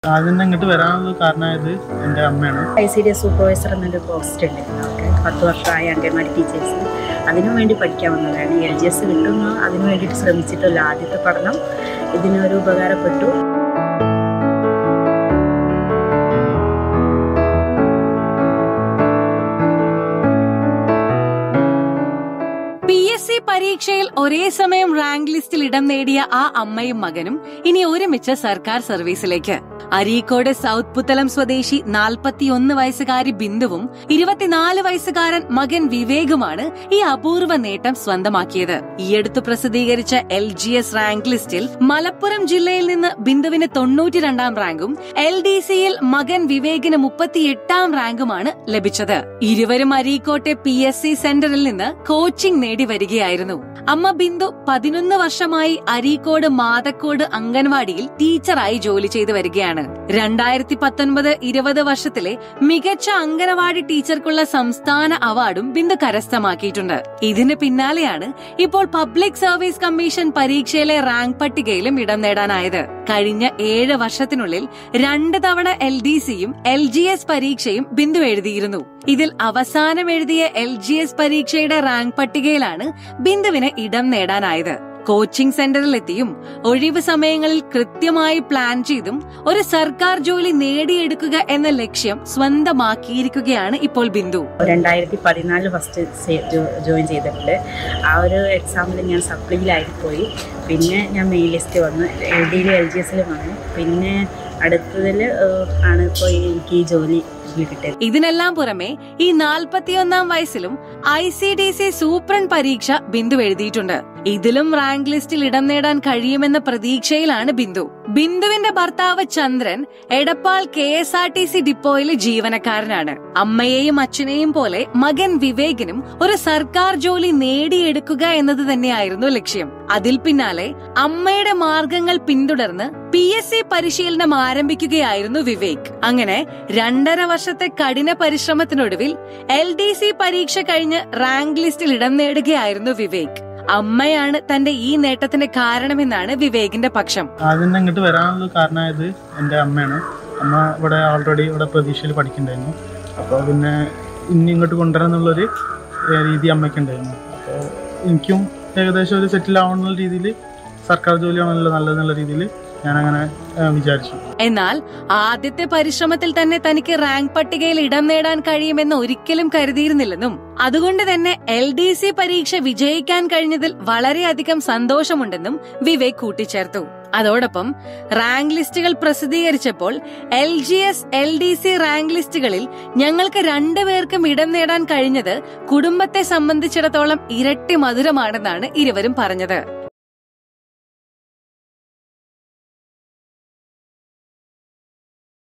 ആദ്യം ഇങ്ങോട്ട് വരാനുള്ള കാരണമായത് എൻ്റെ അമ്മയാണ് I C D S supervisor എന്നൊരു പോസ്റ്റ് ഉണ്ട് അവർക്ക് പത്ത് വർഷമായ അംഗൻവാടി ടീച്ചേഴ്സ് അതിനു വേണ്ടി പഠിക്കാൻ വന്നതാണ് എൽ ജി എസ് കിട്ടുന്നു അതിനു വേണ്ടിയിട്ട് ശ്രമിച്ചിട്ടുള്ള ആദ്യത്തെ പഠനം ഇതിനൊരു ഉപകാരപ്പെട്ടു പി എസ് സി പരീക്ഷയിൽ ഒരേ സമയം റാങ്ക് ലിസ്റ്റിൽ ഇടം നേടിയ ആ അമ്മയും മകനും ഇനി ഒരുമിച്ച് സർക്കാർ സർവീസിലേക്ക് അരീക്കോട് സൗത്ത് പുത്തലം സ്വദേശി നാൽപ്പത്തിയൊന്ന് വയസ്സുകാരി ബിന്ദുവും ഇരുപത്തിനാല് വയസ്സുകാരൻ മകൻ വിവേകുമാണ് ഈ അപൂർവ നേട്ടം സ്വന്തമാക്കിയത് ഈയടുത്ത് പ്രസിദ്ധീകരിച്ച എൽ ജി എസ് റാങ്ക് ലിസ്റ്റിൽ മലപ്പുറം ജില്ലയിൽ നിന്ന് ബിന്ദുവിന് തൊണ്ണൂറ്റിരണ്ടാം റാങ്കും എൽ ഡി സിയിൽ മകൻ വിവേകിന് മുപ്പത്തിയെട്ടാം റാങ്കുമാണ് ലഭിച്ചത് ഇരുവരും അരീക്കോട്ടെ പി എസ് സി സെന്ററിൽ നിന്ന് കോച്ചിംഗ് നേടി വരികയായിരുന്നു അമ്മ ബിന്ദു പതിനൊന്ന് വർഷമായി അരീക്കോട് മാതക്കോട് അംഗൻവാടിയിൽ ടീച്ചറായി ജോലി ചെയ്തു വരികയാണ് രണ്ടായിരത്തി പത്തൊൻപത് ഇരുപത് വർഷത്തിലെ മികച്ച അംഗനവാടി ടീച്ചർക്കുള്ള സംസ്ഥാന അവാർഡും ബിന്ദു കരസ്ഥമാക്കിയിട്ടുണ്ട് ഇതിന് പിന്നാലെയാണ് ഇപ്പോൾ പബ്ലിക് സർവീസ് കമ്മീഷൻ പരീക്ഷയിലെ റാങ്ക് പട്ടികയിലും ഇടം നേടാനായത് കഴിഞ്ഞ ഏഴ് വർഷത്തിനുള്ളിൽ രണ്ട് തവണ എൽ ഡി സിയും എൽ ജി എസ് പരീക്ഷയും ബിന്ദു എഴുതിയിരുന്നു ഇതിൽ അവസാനം എഴുതിയ എൽ ജി എസ് പരീക്ഷയുടെ റാങ്ക് പട്ടികയിലാണ് ബിന്ദുവിന് ഇടം നേടാനായത് കോച്ചിംഗ് സെന്ററിലെത്തിയും ഒഴിവ് സമയങ്ങളിൽ കൃത്യമായി പ്ലാൻ ചെയ്തും ഒരു സർക്കാർ ജോലി നേടിയെടുക്കുക എന്ന ലക്ഷ്യം സ്വന്തമാക്കിയിരിക്കുകയാണ് ഇപ്പോൾ ബിന്ദു രണ്ടായിരത്തി പതിനാലിൽ ഫസ്റ്റ് ജോയിൻ ചെയ്തിട്ടുണ്ട് ആ ഒരു എക്സാമിൽ ഞാൻ സപ്ലിയിലായി പോയി പിന്നെ ഞാൻ മെയിൻ ലിസ്റ്റ് വന്നു എൽ ഡിയിൽ എൽ ജി എസിൽ വന്നു പിന്നെ അടുത്തതിൽ ആണ് ഇപ്പോൾ എനിക്ക് ഈ ജോലി കിട്ടിയത് ഇതിനെല്ലാം പുറമെ ഈ നാൽപ്പത്തിയൊന്നാം വയസ്സിലും I C D C superintendent പരീക്ഷ ബിന്ദു എഴുതിയിട്ടുണ്ട് ഇതിലും റാങ്ക് ലിസ്റ്റിൽ ഇടം നേടാൻ കഴിയുമെന്ന പ്രതീക്ഷയിലാണ് ബിന്ദു ബിന്ദുവിന്റെ ഭർത്താവ് Chandran Edappal K S R T C ഡിപ്പോയിലെ ജീവനക്കാരനാണ് അമ്മയെയും അച്ഛനെയും പോലെ മകൻ വിവേകിനും ഒരു സർക്കാർ ജോലി നേടിയെടുക്കുക എന്നത് തന്നെയായിരുന്നു ലക്ഷ്യം അതിൽ പിന്നാലെ അമ്മയുടെ മാർഗങ്ങൾ പിന്തുടർന്ന് പി എസ് സി പരിശീലനം ആരംഭിക്കുകയായിരുന്നു വിവേക് അങ്ങനെ രണ്ടര വർഷത്തെ കഠിന പരിശ്രമത്തിനൊടുവിൽ എൽ ഡി സി പരീക്ഷ കഴിഞ്ഞ് റാങ്ക് ലിസ്റ്റിൽ ഇടം നേടുകയായിരുന്നു വിവേക് അമ്മയാണ് തന്റെ ഈ നേട്ടത്തിന് കാരണമെന്നാണ് വിവേകിന്റെ പക്ഷം ആദ്യം ഇങ്ങോട്ട് വരാനുള്ള കാരണമായത് എൻ്റെ അമ്മയാണ് അമ്മ ഇവിടെ ഓൾറെഡി ഇവിടെ പ്രതീക്ഷയിൽ പഠിക്കുന്നുണ്ടായിരുന്നു അപ്പോൾ പിന്നെ ഇനി ഇങ്ങോട്ട് കൊണ്ടുവരാന്നുള്ളൊരു ഏഹ്, രീതി അമ്മയ്ക്കുണ്ടായിരുന്നു അപ്പോൾ എനിക്കും ഏകദേശം ഒരു സെറ്റിൽ ആവുന്ന രീതിയിൽ സർക്കാർ ജോലിയാണല്ലോ നല്ലതെന്നുള്ള രീതിയിൽ ഞാനങ്ങനെ ഏഹ്, വിചാരിച്ചു എന്നാൽ ആദ്യത്തെ പരിശ്രമത്തിൽ തന്നെ തനിക്ക് റാങ്ക് പട്ടികയിൽ ഇടം നേടാൻ കഴിയുമെന്ന് ഒരിക്കലും കരുതിയിരുന്നില്ലെന്നും അതുകൊണ്ട് തന്നെ എൽ ഡി സി പരീക്ഷ വിജയിക്കാൻ കഴിഞ്ഞതിൽ വളരെയധികം സന്തോഷമുണ്ടെന്നും വിവേക് കൂട്ടിച്ചേർത്തു അതോടൊപ്പം റാങ്ക് ലിസ്റ്റുകൾ പ്രസിദ്ധീകരിച്ചപ്പോൾ L G S L D C rank ലിസ്റ്റുകളിൽ ഞങ്ങൾക്ക് രണ്ടുപേർക്കും ഇടം നേടാൻ കഴിഞ്ഞത് കുടുംബത്തെ സംബന്ധിച്ചിടത്തോളം ഇരട്ടി മധുരമാണെന്നാണ് ഇരുവരും പറഞ്ഞത്